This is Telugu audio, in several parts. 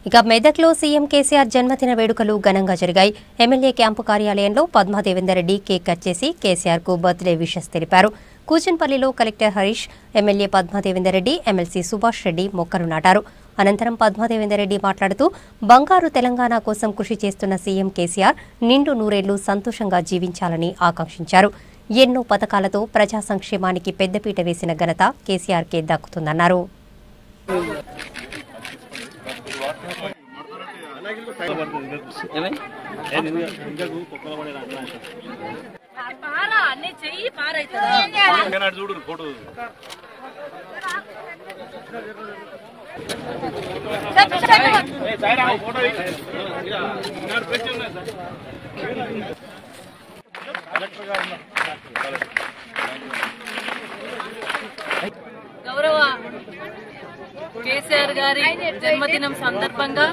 ఇక మెదక్లో సీఎం కేసీఆర్ జన్మదిన వేడుకలు ఘనంగా జరిగాయి ఎమ్మెల్యే క్యాంపు కార్యాలయంలో పద్మాదేవేందర్ రెడ్డి కేక్ కట్ చేసి కేసీఆర్ కు బర్త్డే విషెస్ తెలిపారు కూచన్పల్లిలో collector Harish MLA Padmadevender Reddy MLC Subhash Reddy మొక్కలు నాటారు అనంతరం పద్మాదేవేందర్ రెడ్డి మాట్లాడుతూ బంగారు తెలంగాణ కోసం కృషి చేస్తున్న సీఎం కేసీఆర్ నిండు నూరేళ్లు సంతోషంగా జీవించాలని ఆకాంక్షించారు ఎన్నో పథకాలతో ప్రజా సంక్షేమానికి పెద్దపీట వేసిన ఘనత కేసీఆర్కే దక్కుతుందన్నారు పారా అన్ని చెయ్యి పారైతుందా చూడు ఫోటో గౌరవ కేసీఆర్ గారి జన్మదినం సందర్భంగా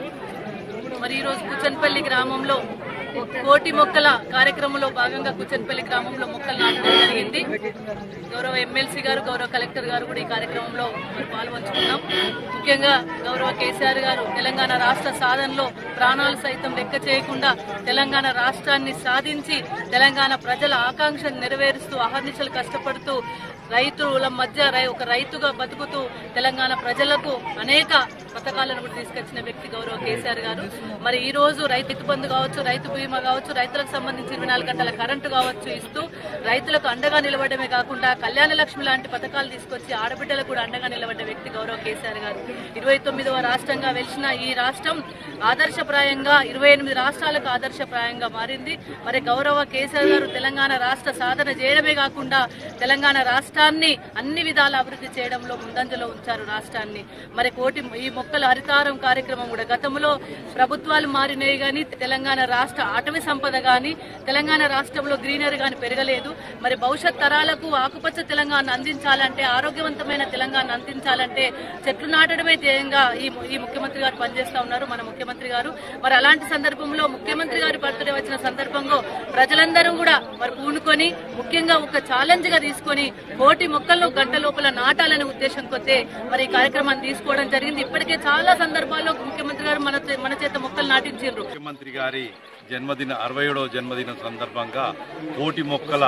మరి ఈరోజు కుచన్పల్లి గ్రామంలో కోటి మొక్కల కార్యక్రమంలో భాగంగా కుచన్పల్లి గ్రామంలో మొక్కలు నాటడం జరిగింది గౌరవ ఎమ్మెల్సీ గారు గౌరవ కలెక్టర్ గారు కూడా ఈ కార్యక్రమంలో మరి పాల్పంచుకున్నాం ముఖ్యంగా గౌరవ కేసీఆర్ గారు తెలంగాణ రాష్ట్ర సాధనలో ప్రాణాలు సైతం లెక్క చేయకుండా తెలంగాణ రాష్ట్రాన్ని సాధించి తెలంగాణ ప్రజల ఆకాంక్షను నెరవేరుస్తూ అహర్నిశలు కష్టపడుతూ రైతుల మధ్య రై- ఒక రైతుగా బతుకుతూ తెలంగాణ ప్రజలకు అనేక పథకాలను కూడా తీసుకొచ్చిన వ్యక్తి గౌరవ కేసీఆర్ గారు మరి ఈ రోజు రైతు బంధు కావచ్చు రైతు బీమా కావచ్చు రైతులకు సంబంధించి ఇరవై నాలుగు గంటల కరెంటు కావచ్చు ఇస్తూ రైతులకు అండగా నిలబడమే కాకుండా కళ్యాణ లక్ష్మి లాంటి పథకాలు తీసుకొచ్చి ఆడబిడ్డలకు కూడా అండగా నిలబడ్డ వ్యక్తి గౌరవ కేసీఆర్ గారు ఇరవై తొమ్మిదవ రాష్ట్రంగా వెలిసిన ఈ రాష్ట్రం ఆదర్శప్రాయంగా ఇరవై ఎనిమిది రాష్ట్రాలకు ఆదర్శప్రాయంగా మారింది మరి గౌరవ కేసీఆర్ గారు తెలంగాణ రాష్ట్ర సాధన చేయడమే కాకుండా తెలంగాణ రాష్ట్రాన్ని అన్ని విధాల అభివృద్ధి చేయడంలో ముందంజలో ఉంచారు రాష్ట్రాన్ని మరి కోటి ఈ మొక్కల హరితారం కార్యక్రమం కూడా గతంలో ప్రభుత్వాలు మారినాయి కానీ తెలంగాణ రాష్ట్ర అటవీ సంపద గాని తెలంగాణ రాష్ట్రంలో గ్రీనరీ గాని పెరగలేదు మరి భవిష్యత్ తరాలకు ఆకుపచ్చ తెలంగాణ అందించాలంటే ఆరోగ్యవంతమైన తెలంగాణ అందించాలంటే చెట్లు నాటడమే ధ్యేయంగా ఈ ము- ఈ ముఖ్యమంత్రి గారు పనిచేస్తా ఉన్నారు మన ముఖ్యమంత్రి గారు మరి అలాంటి సందర్భంలో ముఖ్యమంత్రి గారి బర్త్డే వచ్చిన సందర్భంలో ప్రజలందరూ కూడా మరి పూనుకొని ముఖ్యంగా ఒక ఛాలెంజ్ గా తీసుకొని కోటి మొక్కలను గంట లోపల నాటాలనే ఉద్దేశం కొద్దే మరి ఈ కార్యక్రమాన్ని తీసుకోవడం జరిగింది ఇప్పటికే చాలా సందర్భాల్లో ముఖ్యమంత్రి గారు మన చే- మన చేత మొక్కలు నాటించారు ముఖ్యమంత్రి గారి జన్మదిన అరవై ఏడవ జన్మదిన సందర్భంగా కోటి మొక్కల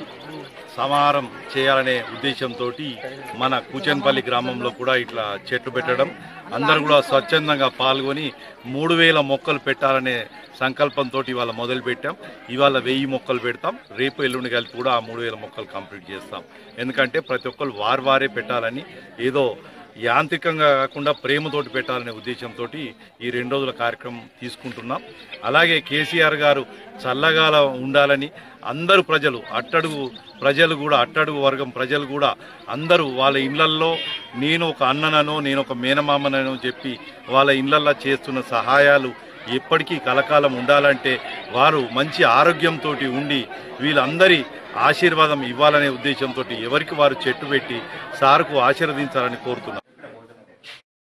సమారం చేయాలనే ఉద్దేశంతో మన కూచన్పల్లి గ్రామంలో కూడా ఇట్లా చెట్లు పెట్టడం అందరూ కూడా స్వచ్ఛందంగా పాల్గొని మూడు వేల మొక్కలు పెట్టాలనే సంకల్పంతో ఇవాళ మొదలు పెట్టాం ఇవాళ వెయ్యి మొక్కలు పెడతాం రేపు ఎల్లుండి కలిపి కూడా ఆ మూడు వేల మొక్కలు కంప్లీట్ చేస్తాం ఎందుకంటే ప్రతి ఒక్కరు వారు వారే పెట్టాలని ఏదో యాంత్రికంగా కాకుండా ప్రేమతోటి పెట్టాలనే ఉద్దేశంతో ఈ రెండు రోజుల కార్యక్రమం తీసుకుంటున్నాం అలాగే కేసీఆర్ గారు చల్లగాల ఉండాలని అందరూ ప్రజలు అట్టడుగు ప్రజలు కూడా అట్టడుగు వర్గం ప్రజలు కూడా అందరూ వాళ్ళ ఇళ్లల్లో నేను ఒక అన్నననో నేను ఒక మేనమామననో చెప్పి వాళ్ళ ఇళ్లల్లో చేస్తున్న సహాయాలు ఎప్పటికీ కలకాలం ఉండాలంటే వారు మంచి ఆరోగ్యంతో ఉండి వీళ్ళందరి ఆశీర్వాదం ఇవ్వాలనే ఉద్దేశంతో ఎవరికి వారు చెట్టు పెట్టి సార్కు ఆశీర్వదించాలని కోరుతున్నాం